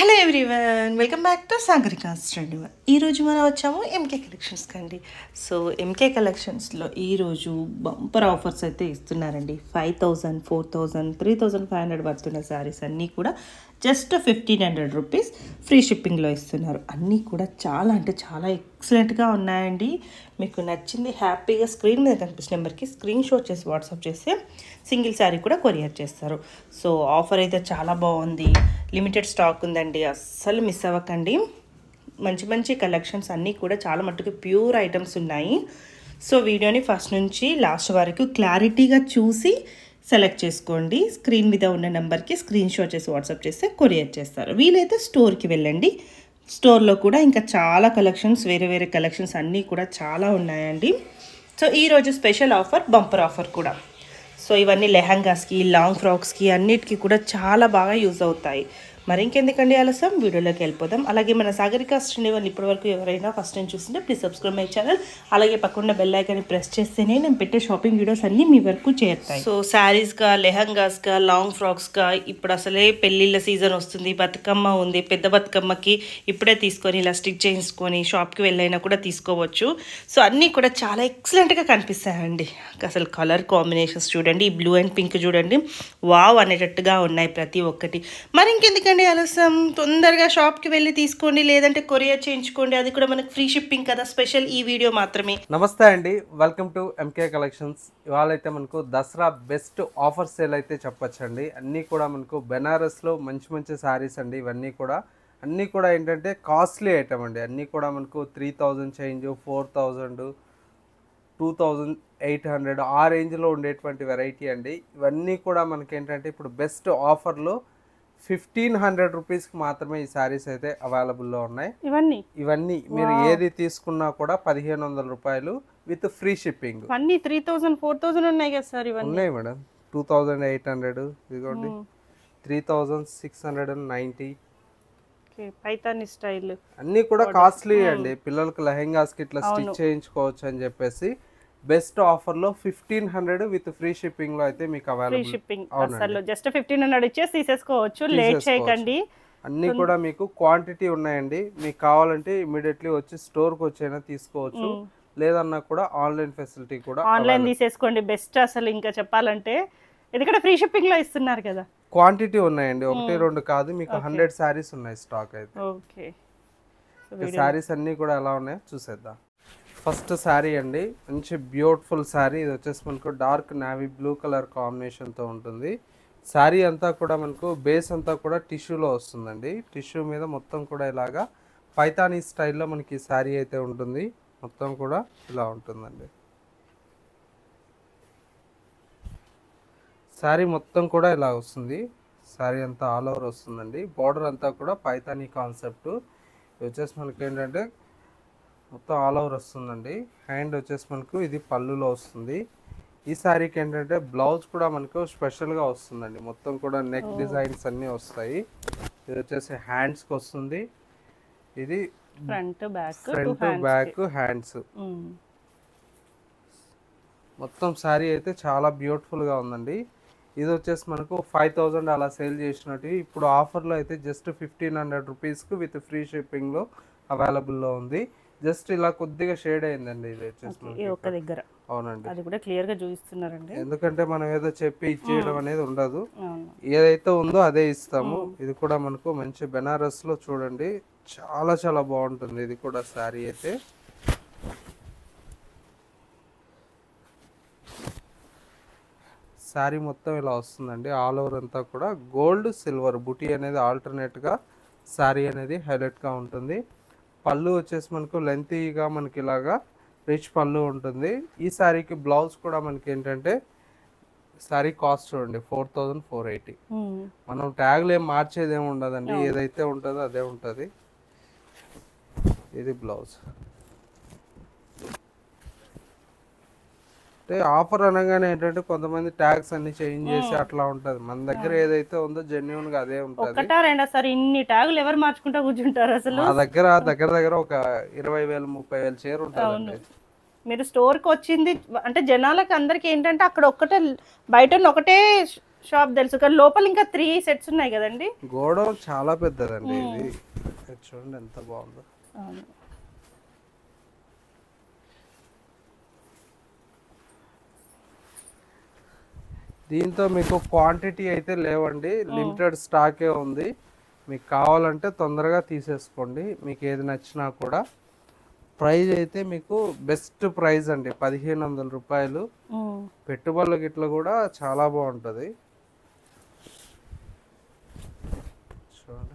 Hello everyone welcome back to Sagarika study ఈరోజు మనం వచ్చాము ఎంకే కలెక్షన్స్కి అండి సో ఎంకే కలెక్షన్స్లో ఈరోజు బంపర్ ఆఫర్స్ అయితే ఇస్తున్నారండి five thousand four thousand three thousand five hundred పడుతున్న శారీస్ అన్నీ కూడా just fifteen hundred rupees free షిప్పింగ్లో ఇస్తున్నారు అన్నీ కూడా చాలా అంటే చాలా ఎక్సలెంట్గా ఉన్నాయండి మీకు నచ్చింది హ్యాపీగా స్క్రీన్ మీద కనిపిస్తున్న నెంబర్కి స్క్రీన్ షాట్ చేసి వాట్సాప్ చేస్తే సింగిల్ శారీ కూడా కొరియర్ చేస్తారు సో ఆఫర్ అయితే చాలా బాగుంది లిమిటెడ్ స్టాక్ ఉందండి అస్సలు మిస్ అవ్వకండి మంచి మంచి కలెక్షన్స్ అన్నీ కూడా చాలా మట్టుకు ప్యూర్ ఐటమ్స్ ఉన్నాయి సో వీడియోని ఫస్ట్ నుంచి లాస్ట్ వరకు క్లారిటీగా చూసి సెలెక్ట్ చేసుకోండి స్క్రీన్ మీద ఉన్న నెంబర్కి స్క్రీన్ షాట్ చేసి వాట్సాప్ చేస్తే కొరియర్ చేస్తారు వీలైతే స్టోర్కి వెళ్ళండి స్టోర్లో కూడా ఇంకా చాలా కలెక్షన్స్ వేరే వేరే కలెక్షన్స్ అన్నీ కూడా చాలా ఉన్నాయండి సో ఈరోజు స్పెషల్ ఆఫర్ బంపర్ ఆఫర్ కూడా సో ఇవన్నీ లెహంగాస్కి లాంగ్ ఫ్రాక్స్కి అన్నిటికీ కూడా చాలా బాగా యూజ్ అవుతాయి మరి ఇంకెందుకండి ఆలస్యం వీడియోలోకి వెళ్ళిపోదాం అలాగే మన సాగరిక శ్రీనివాల్ ఇప్పటివరకు ఎవరైనా ఫస్ట్ టైం చూస్తుంటే ప్లీజ్ సబ్స్క్రైబ్ మై ఛానల్ అలాగే పక్కన బెల్ ఐకాన్ని ప్రెస్ చేస్తేనే నేను పెట్టే షాపింగ్ వీడియోస్ అన్నీ మీ వరకు చేరుతాయి సో శారీస్గా లెహంగాస్గా లాంగ్ ఫ్రాక్స్గా ఇప్పుడు అసలే పెళ్ళిళ్ళ సీజన్ వస్తుంది బతుకమ్మ ఉంది పెద్ద బతుకమ్మకి ఇప్పుడే తీసుకొని ఇలా స్టిచ్ చేయించుకొని షాప్కి వెళ్ళైనా కూడా తీసుకోవచ్చు సో అన్నీ కూడా చాలా ఎక్సలెంట్గా కనిపిస్తాయండి అసలు కలర్ కాంబినేషన్స్ చూడండి ఈ బ్లూ అండ్ పింక్ చూడండి వావ్ అనేటట్టుగా ఉన్నాయి ప్రతి ఒక్కటి మరి ఇంకెందుకండి ఆలస్యం తొందరగా షాప్కి వెళ్ళి తీసుకోండి లేదంటే కొరియర్ చేయించుకోండి అది కూడా మనకు ఫ్రీ షిప్పింగ్ కదా స్పెషల్ ఈ వీడియో మాత్రమే నమస్తే అండి వెల్కమ్ టు ఎంకే కలెక్షన్స్ ఇవాళ అయితే మనకు దసరా బెస్ట్ ఆఫర్ సేల్ అయితే చెప్పొచ్చండి అన్నీ కూడా మనకు బెనారస్లో మంచి మంచి శారీస్ అండి ఇవన్నీ కూడా అన్నీ కూడా ఏంటంటే కాస్ట్లీ ఐటమ్ అండి అన్నీ కూడా మనకు three thousand change four thousand two thousand eight hundred ఆ రేంజ్లో ఉండేటువంటి వెరైటీ అండి ఇవన్నీ కూడా మనకి ఏంటంటే ఇప్పుడు బెస్ట్ ఆఫర్లో ఫిఫ్టీన్ హండ్రెడ్ రూపీస్కి మాత్రమే ఈ శారీస్ అయితే అవైలబుల్లో ఉన్నాయి ఇవన్నీ ఇవన్నీ మీరు ఏది తీసుకున్నా కూడా పదిహేను వందల రూపాయలు విత్ ఫ్రీ షిప్పింగ్ ఇవన్నీ త్రీ థౌసండ్ ఫోర్ థౌసండ్ ఉన్నాయి కదా సార్ ఇవన్నీ ఉన్నాయి madam two thousand eight hundred ఇదిగోండి three thousand six hundred and ninety okay Paithani style అన్నీ కూడా కాస్ట్లీ అండి పిల్లలకు లెహెంగాస్కి ఇట్లా స్టిచ్ చేయించుకోవచ్చు అని చెప్పేసి బెస్ట్ ఆఫర్లో ఫిఫ్టీన్ హండ్రెడ్ విత్ ఫ్రీ షిప్పింగ్లో అయితే మీకు ఫ్రీ అవైలబుల్ షిప్పింగ్ అసలు జస్ట్ ఫిఫ్టీన్ హండ్రెడ్ ఇచ్చేసి తీసేసుకోవచ్చు లేట్ చేయకండి అన్నీ కూడా మీకు క్వాంటిటీ ఉన్నాయండి మీకు కావాలంటే ఇమీడియట్లీ వచ్చి స్టోర్కి వచ్చైనా తీసుకోవచ్చు లేదన్నా కూడా ఆన్లైన్ ఫెసిలిటీ కూడా ఆన్లైన్ తీసేసుకోండి బెస్ట్ అసలు ఇంకా చెప్పాలంటే ఎందుకంటే ఫ్రీ షిప్పింగ్ లో ఇస్తున్నారు కదా క్వాంటిటీ ఉన్నాయండి ఒకటి రెండు కాదు మీకు హండ్రెడ్ శారీస్ ఉన్నాయి స్టాక్ అయితే ఓకే శారీస్ అన్నీ కూడా ఎలా ఉన్నాయో చూసేద్దాం ఫస్ట్ శారీ అండి మంచి బ్యూటిఫుల్ శారీ ఇది వచ్చేసి మనకు డార్క్ నావీ బ్లూ కలర్ కాంబినేషన్తో ఉంటుంది శారీ అంతా కూడా మనకు బేస్ అంతా కూడా టిష్యూలో వస్తుందండి టిష్యూ మీద మొత్తం కూడా ఇలాగా పైతానీ స్టైల్లో మనకి శారీ అయితే ఉంటుంది మొత్తం కూడా ఇలా ఉంటుందండి శారీ మొత్తం కూడా ఇలా వస్తుంది శారీ అంతా ఆల్ ఓవర్ వస్తుందండి బార్డర్ అంతా కూడా పైతానీ కాన్సెప్ట్ ఇది వచ్చేసి మనకి ఏంటంటే మొత్తం ఆల్ ఓవర్ వస్తుందండి హ్యాండ్ వచ్చేసి మనకు ఇది పళ్ళులో వస్తుంది ఈ శారీకి ఏంటంటే బ్లౌజ్ కూడా మనకు స్పెషల్గా వస్తుందండి మొత్తం కూడా నెక్ డిజైన్స్ అన్నీ వస్తాయి ఇది వచ్చేసి హ్యాండ్స్కి వస్తుంది ఇది front back front back hands మొత్తం శారీ అయితే చాలా బ్యూటిఫుల్గా ఉందండి ఇది వచ్చేసి మనకు ఫైవ్ థౌజండ్ అలా సేల్ చేసినట్టు ఇప్పుడు ఆఫర్లో అయితే జస్ట్ ఫిఫ్టీన్ హండ్రెడ్ రూపీస్కి విత్ ఫ్రీ షిప్పింగ్లో అవైలబుల్లో ఉంది జస్ట్ ఇలా కొద్దిగా షేడ్ అయిందండి ఇది వచ్చేసి ఈ మనకి ఒక్క దగ్గర అవునండి అది కూడా క్లియర్ గా చూపిస్తున్నారండి ఎందుకంటే మనం ఏదో చెప్పి ఇచ్చేయడం అనేది ఉండదు అవును ఏదైతే ఉందో అదే ఇస్తాము ఇది కూడా మనకు మంచి బెనారస్ లో చూడండి చాలా చాలా బాగుంటుంది ఇది కూడా శారీ అయితే శారీ మొత్తం ఇలా వస్తుందండి ఆల్ ఓవర్ అంతా కూడా గోల్డ్ సిల్వర్ బుటీ అనేది ఆల్టర్నేట్గా శారీ అనేది హైలైట్గా ఉంటుంది పళ్ళు వచ్చేసి మనకు లెంతీగా మనకి ఇలాగా రిచ్ పళ్ళు ఉంటుంది ఈ శారీకి బ్లౌజ్ కూడా మనకి ఏంటంటే శారీ కాస్ట్ చూడండి ఫోర్ థౌజండ్ ఫోర్ ఎయిటీ ఉమ్. మనం ట్యాగ్లు ఏం మార్చేది ఏమి ఉండదండి ఏదైతే ఉంటుందో అదే ఉంటుంది ఇది బ్లౌజ్ అంటే ఆఫర్ అనగానే ఏంటంటే కొంతమంది ట్యాగ్స్ అన్ని చేంజ్ చేసి అట్లా ఉంటది మన దగ్గర ఏదైతే ఉందో జెన్యున్ గా అదే ఉంటది ఒక్కటా రెండా సార్ ఇన్ని ట్యాగులు ఎవరు మార్చుకుంటా కూర్చుంటారు అసలు మా దగ్గర దగ్గర దగ్గర ఒక ఇరవై వేలు ముప్పై వేలు చీర ఉంటుందండి మీరు స్టోర్కి వచ్చింది అంటే జనాలకి అందరికి ఏంటంటే అక్కడ ఒక్కటే బయట ఒకటే షాప్ తెలుసు కానీ లోపల ఇంకా త్రీ సెట్స్ ఉన్నాయి కదండి గోడౌన్ చాలా పెద్దదండి ఇది ఇది చూడండి ఎంత బాగుందో అవును దీంతో మీకు క్వాంటిటీ అయితే లేవండి లిమిటెడ్ స్టాకే ఉంది మీకు కావాలంటే తొందరగా తీసేసుకోండి మీకు ఏది నచ్చినా కూడా ప్రైస్ అయితే మీకు బెస్ట్ ప్రైస్ అండి పదిహేను వందల రూపాయలు ఉమ్. పెట్టుబడుల గిట్ల కూడా చాలా బాగుంటుంది చూడండి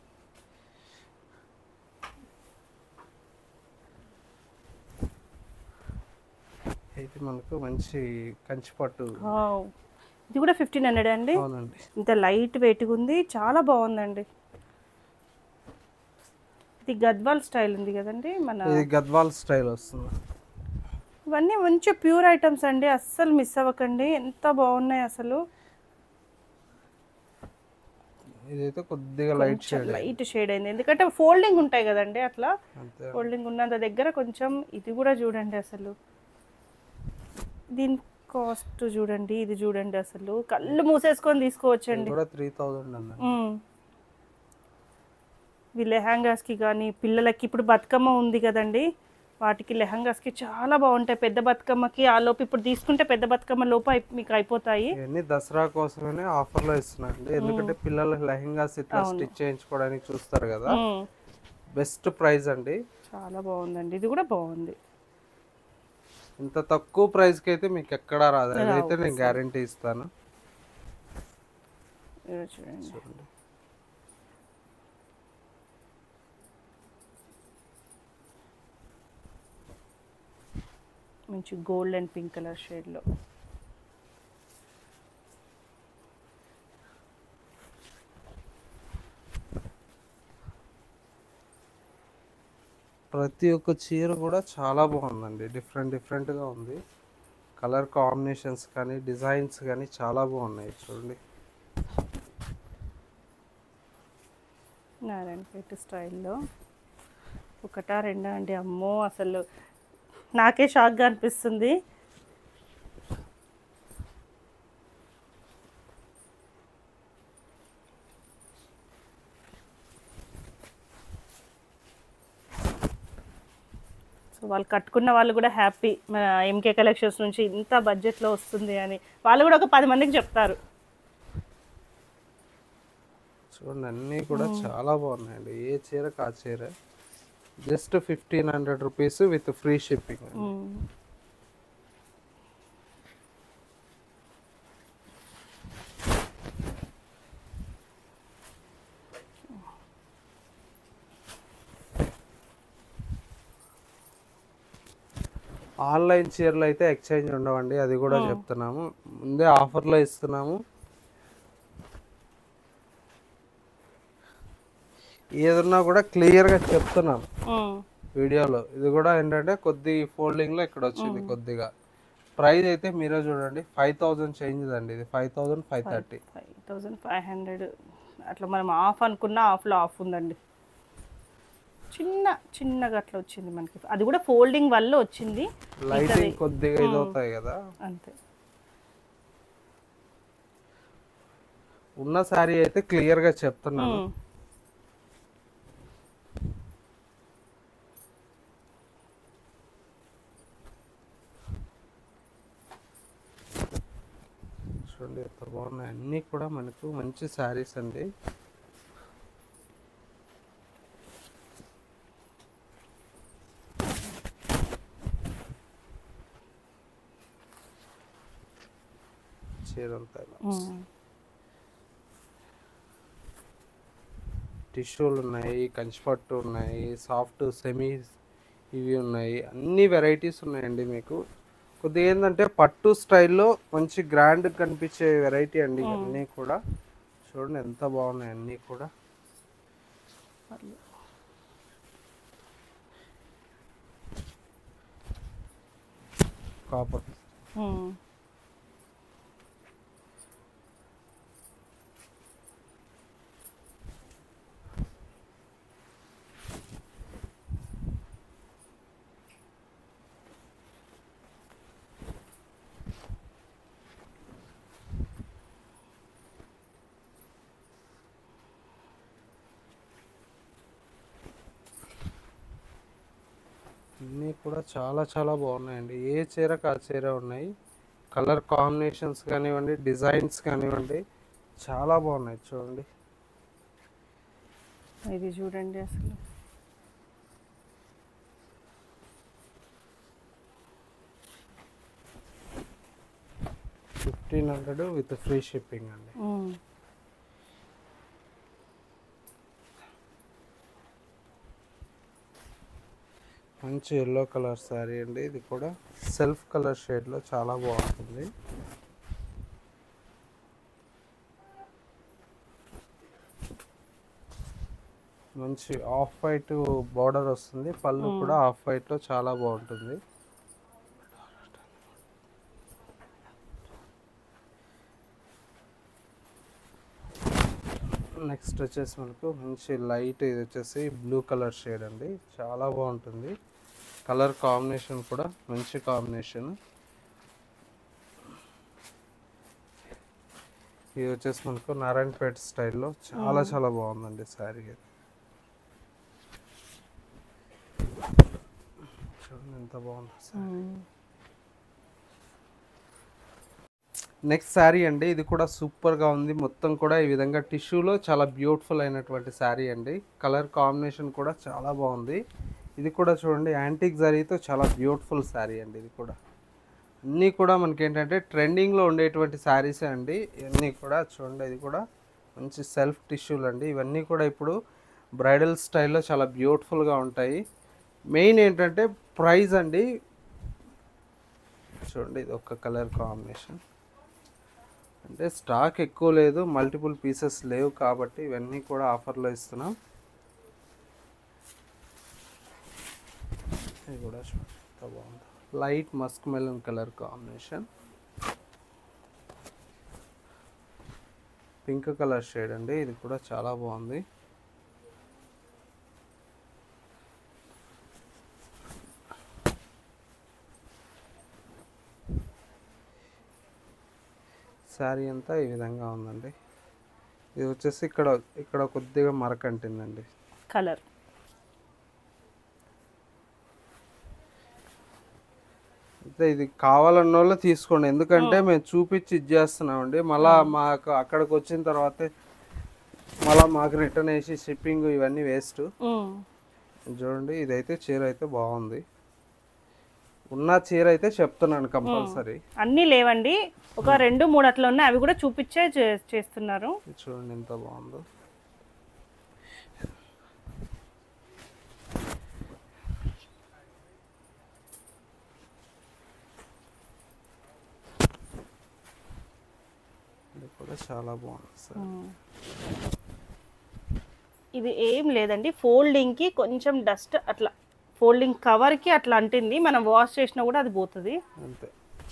అయితే మనకు మంచి కంచి పట్టు వావ్. ఇది కూడా ఫిఫ్టీన్ హండ్రెడ్ అండి అవునండి ఇంత లైట్ వెయిట్గా ఉంది చాలా బాగుందండి ఇది గద్వాల్ స్టైల్ ఉంది కదండి మన ఇది గద్వాల్ స్టైల్ వస్తుంది ఇవన్నీ మంచి ప్యూర్ ఐటమ్స్ అండి అస్సలు మిస్ అవ్వకండి ఎంత బాగున్నాయి అసలు ఇదైతే కొద్దిగా లైట్ షేడ్ లైట్ షేడ్ అయింది ఎందుకంటే ఫోల్డింగ్ ఉంటాయి కదండి అట్లా అంతే ఫోల్డింగ్ ఉన్నంత దగ్గర కొంచెం ఇది కూడా చూడండి అసలు దీని కాస్ట్ చూడండి ఇది చూడండి అసలు కళ్ళు మూసేసుకొని తీసుకోవచ్చండి ఇది కూడా త్రీ థౌజండ్ అండి మ్మ్. ఇవి లెహంగాస్కి కానీ పిల్లలకి ఇప్పుడు బతుకమ్మ ఉంది కదండి వాటికి లెహంగాస్కి చాలా బాగుంటాయి పెద్ద బతుకమ్మకి ఆ లోపు ఇప్పుడు తీసుకుంటే పెద్ద బతుకమ్మ లోపు అయి- మీకు అయిపోతాయి ఇవన్నీ దసరా కోసమనే ఆఫర్ లో ఇస్తున్నారండి ఎందుకంటే పిల్లల లెహంగాస్ ఇట్లా స్టిచ్ చేయించుకోవడానికి చూస్తారు కదా మ్మ్. బెస్ట్ ప్రైస్ అండి చాలా బాగుందండి ఇది కూడా బాగుంది ఇంత తక్కువ ప్రైస్ కి అయితే మీకు ఎక్కడా రాదు అదైతే నేను గ్యారంటీ ఇస్తాను ఇదిగో చూడండి చూడండి మంచి గోల్డ్ అండ్ పింక్ కలర్ షేడ్లో ప్రతి ఒక్క చీర కూడా చాలా బాగుందండి డిఫరెంట్ డిఫరెంట్గా ఉంది కలర్ కాంబినేషన్స్ కానీ డిజైన్స్ కానీ చాలా బాగున్నాయి చూడండి నారాయణపేట స్టైల్లో ఒకటా రెండా అండి అమ్మో అసలు నాకే షాక్గా అనిపిస్తుంది సో వాళ్ళు కట్టుకున్న వాళ్ళు కూడా హ్యాపీ మన ఎంకే కలెక్షన్స్ నుంచి ఇంత బడ్జెట్లో వస్తుంది అని వాళ్ళు కూడా ఒక పది మందికి చెప్తారు చూడండి అన్నీ కూడా చాలా బాగున్నాయండి ఏ చీరకు ఆ చీర just fifteen hundred rupees with free shipping మ్మ్. ఆన్లైన్ చీరలు అయితే ఎక్స్చేంజ్ ఉండవండి అది కూడా చెప్తున్నాము ముందే ఆఫర్లో ఇస్తున్నాము ఏదన్నా కూడా క్లియర్గా చెప్తున్నాను మ్మ్. వీడియోలో ఇది కూడా ఏంటంటే కొద్ది ఫోల్డింగ్లో ఇక్కడ వచ్చింది కొద్దిగా ప్రైస్ అయితే మీరే చూడండి ఫైవ్ థౌజండ్ చేంజ్ అండి ఇది five thousand five thirty five thousand five hundred అట్లా మనం ఆఫ్ అనుకున్న ఆఫ్లో ఆఫ్ ఉందండి చిన్న చిన్నగా అట్లా వచ్చింది మనకి అది కూడా ఫోల్డింగ్ వల్ల వచ్చింది లైటింగ్ కొద్దిగా ఇది అవుతాయి కదా అంతే ఉన్న శారీ అయితే క్లియర్గా చెప్తున్నాను మ్మ్. చూడండి ఎంత బాగున్నాయి అన్నీ కూడా మనకు మంచి శారీస్ అండి చీరంతా ఇలా. మ్మ్. టిష్యూలు ఉన్నాయి కంచిపట్టు ఉన్నాయి సాఫ్ట్ సెమీ ఇవి ఉన్నాయి అన్ని వెరైటీస్ ఉన్నాయండి మీకు కొద్దిగా ఏంటంటే పట్టు స్టైల్లో మంచి గ్రాండ్ కనిపించే వెరైటీ అండి ఇవన్నీ కూడా చూడండి ఎంత బాగున్నాయి అన్నీ కూడా కాపర్ మ్మ్. అన్నీ కూడా చాలా చాలా బాగున్నాయండి ఏ చీరకు ఆ చీర ఉన్నాయి కలర్ కాంబినేషన్స్ కానివ్వండి డిజైన్స్ కానివ్వండి చాలా బాగున్నాయి చూడండి ఇది చూడండి అసలు fifteen hundred with free shipping అండి ఉమ్. మంచి ఎల్లో కలర్ శారీ అండి ఇది కూడా సెల్ఫ్ కలర్ షేడ్లో చాలా బాగుంటుంది మంచి ఆఫ్ వైట్ బార్డర్ వస్తుంది పళ్ళు కూడా ఆఫ్ వైట్లో చాలా బాగుంటుంది నెక్స్ట్ వచ్చేసి మనకు మంచి లైట్ ఇది వచ్చేసి బ్లూ కలర్ షేడ్ అండి చాలా బాగుంటుంది కలర్ కాంబినేషన్ కూడా మంచి కాంబినేషన్ ఇది వచ్చేసి మనకు నారాయణపేట స్టైల్లో చాలా చాలా బాగుందండి శారీ ఇది చూడండి ఎంత బాగుంది శారీ ఉమ్. నెక్స్ట్ శారీ అండి ఇది కూడా సూపర్గా ఉంది మొత్తం కూడా ఈ విధంగా టిష్యూలో చాలా బ్యూటిఫుల్ అయినటువంటి శారీ అండి కలర్ కాంబినేషన్ కూడా చాలా బాగుంది ఇది కూడా చూడండి యాంటిక్ జరీతో చాలా బ్యూటిఫుల్ శారీ అండి ఇది కూడా అన్నీ కూడా మనకి ఏంటంటే ట్రెండింగ్లో ఉండేటువంటి శారీసే అండి ఇవన్నీ కూడా చూడండి ఇది కూడా మంచి సెల్ఫ్ టిష్యూలు అండి ఇవన్నీ కూడా ఇప్పుడు బ్రైడల్ స్టైల్లో చాలా బ్యూటిఫుల్గా ఉంటాయి మెయిన్ ఏంటంటే ప్రైస్ అండి చూడండి ఇది ఒక కలర్ కాంబినేషన్ అంటే స్టాక్ ఎక్కువ లేదు మల్టిపుల్ పీసెస్ లేవు కాబట్టి ఇవన్నీ కూడా ఆఫర్లో ఇస్తున్నాం ఇది కూడా చూడండి ఎంత బాగుంది light musk melon colour combination pink colour shade అండి ఇది కూడా చాలా బాగుంది శారీ అంతా ఈ విధంగా ఉందండి ఇది వచ్చేసి ఇక్కడ ఇక్కడ కొద్దిగా మరక అంటిందండి కలర్ అయితే ఇది కావాలన్న వాళ్ళు తీసుకోండి ఎందుకంటే మేము చూపించి ఇది చేస్తున్నామండి మళ్ళా మాకు అక్కడికి వచ్చిన తర్వాతే మళ్ళా మాకు రిటర్న్ వేసి షిప్పింగ్ ఇవన్నీ వేస్ట్ ఉమ్. చూడండి ఇదైతే చీర అయితే బాగుంది ఉన్న చీర అయితే చెప్తున్నాను కంపల్సరీ అన్నీ లేవండి ఒక రెండు మూడు అట్లా ఉన్నాయి అవి కూడా చూపించే చే- చేస్తున్నారు చూడండి ఎంత బాగుందో ఇది కూడా చాలా బాగుంది సార్ ఉమ్. ఇది ఏం లేదండి ఫోల్డింగ్కి కొంచెం డస్ట్ అట్లా ఫోల్డింగ్ కవర్కి అట్లా అంటింది మనం వాష్ చేసినా కూడా అది పోతుంది అంతే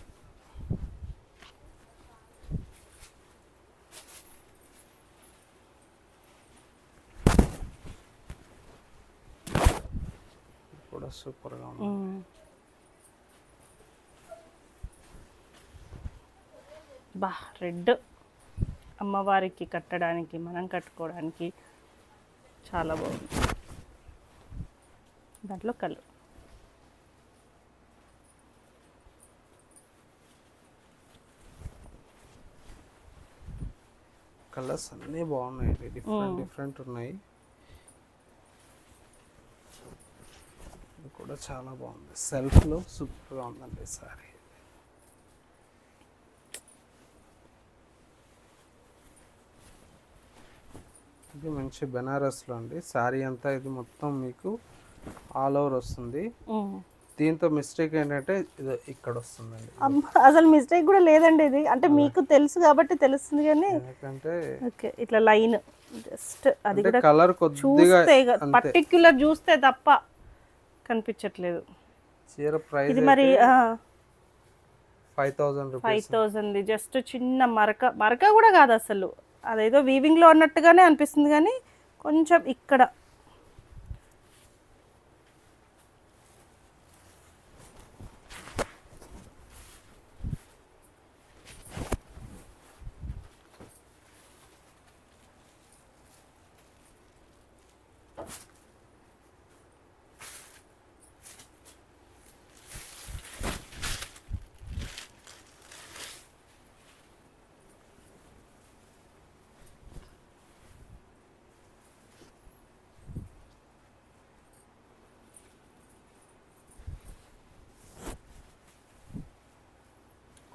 ఇది కూడా సూపర్గా ఉంది బా రెడ్ అమ్మవారికి కట్టడానికి మనం కట్టుకోవడానికి చాలా బాగుంది దాంట్లో కలర్ కలర్స్ అన్నీ బాగున్నాయండి డిఫరెంట్ డిఫరెంట్ ఉన్నాయి ఇది కూడా చాలా బాగుంది సెల్ఫ్లో సూపర్గా ఉందండి సారీ ఇది మంచి బెనారస్లో అండి శారీ అంతా ఇది మొత్తం మీకు ఆల్ ఓవర్ వస్తుంది దీంతో మిస్టేక్ ఏంటంటే ఇది ఇక్కడ వస్తుందండి అమ్మ అసలు మిస్టేక్ కూడా లేదండి ఇది అంటే మీకు తెలుసు కాబట్టి తెలుస్తుంది కానీ ఎందుకంటే ఓకే ఇట్లా లైన్ జస్ట్ అది అంటే కూడా కలర్ కొద్దిగా చూస్తే అంతే పర్టిక్యులర్ చూస్తే తప్ప కనిపించట్లేదు చీర ప్రైస్ ఇది మరి five thousand five rupees thousand just చిన్న మరక మరక కూడా కాదు అసలు అదేదో వీవింగ్లో అన్నట్టుగానే అనిపిస్తుంది కానీ కొంచెం ఇక్కడ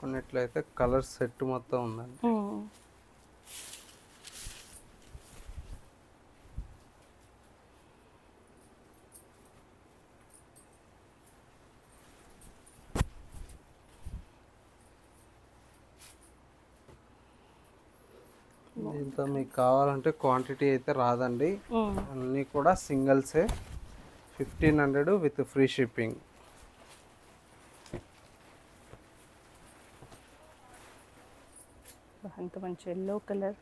కొన్నిట్లో అయితే కలర్ సెట్ మొత్తం ఉందండి ఉమ్. దీంతో మీకు కావాలంటే క్వాంటిటీ అయితే రాదండి ఉమ్. అన్నీ కూడా సింగిల్సే fifteen hundred with free shipping అంత మంచి ఎల్లో కలర్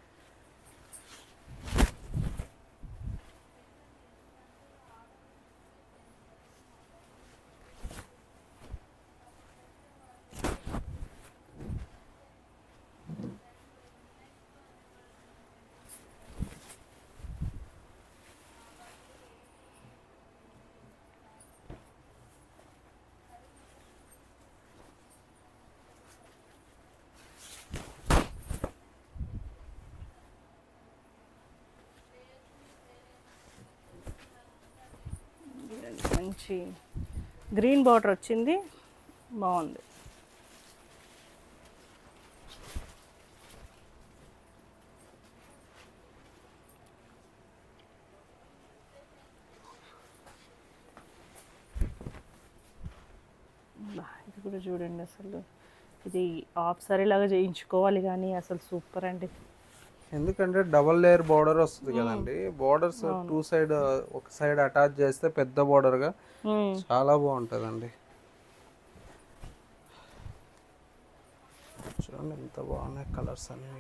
మంచి గ్రీన్ బార్డర్ వచ్చింది బాగుంది బా, ఇది కూడా చూడండి అసలు ఇది ఆఫ్ సారీ లాగా చేయించుకోవాలి కానీ అసలు సూపర్ అండి ఎందుకంటే డబల్ లేయర్ బార్డర్ వస్తుంది కదండి బార్డర్స్ టూ సైడ్ ఒక సైడ్ అటాచ్ చేస్తే పెద్ద border గా ఉమ్. చాలా బాగుంటుందండి చూడండి ఎంత బాగున్నాయి కలర్స్ అన్నీ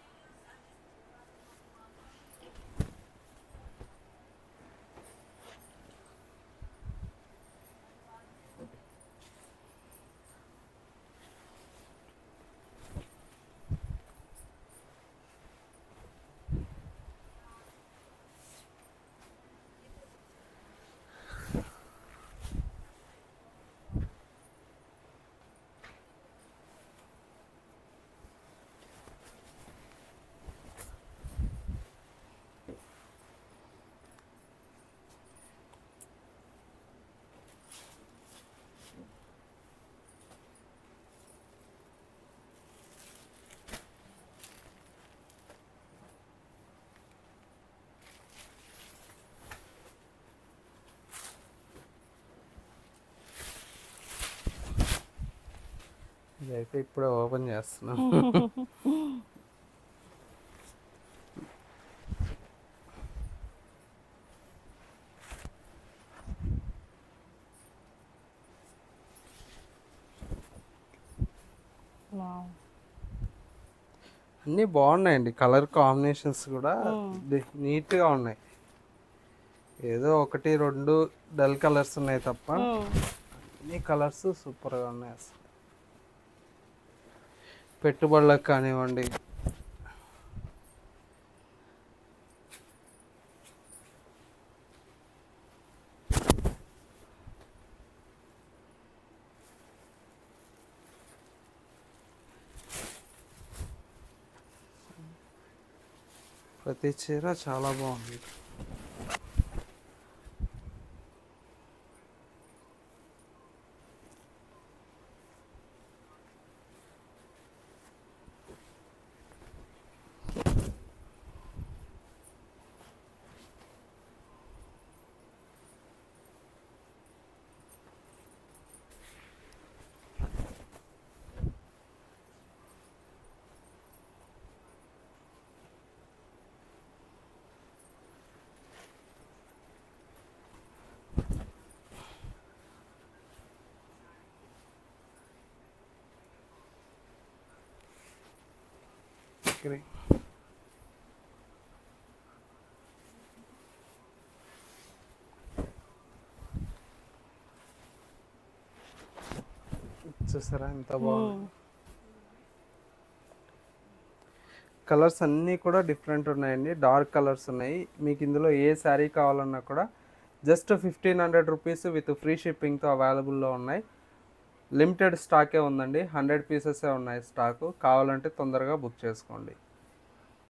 ఇదైతే ఇప్పుడే ఓపెన్ చేస్తున్నాం వావ్. అన్నీ బాగున్నాయండి కలర్ కాంబినేషన్స్ కూడా డి- నీట్గా ఉన్నాయి ఏదో ఒకటి రెండు డల్ కలర్స్ ఉన్నాయి తప్ప ఉమ్. అన్ని కలర్స్ సూపర్గా ఉన్నాయి అసలు పెట్టుబడులకు కానివ్వండి ప్రతి చీర చాలా బాగుంది గ్రీన్ చూసారా ఎంత బాగుంది కలర్స్ అన్నీ కూడా డిఫరెంట్ ఉన్నాయండి డార్క్ కలర్స్ ఉన్నాయి మీకు ఇందులో ఏ శారీ కావాలన్నా కూడా just fifteen hundred rupees with free షిప్పింగ్తో అవైలబుల్లో ఉన్నాయి లిమిటెడ్ స్టాకే ఉందండి హండ్రెడ్ పీసెసే ఉన్నాయి స్టాకు కావాలంటే తొందరగా బుక్ చేసుకోండి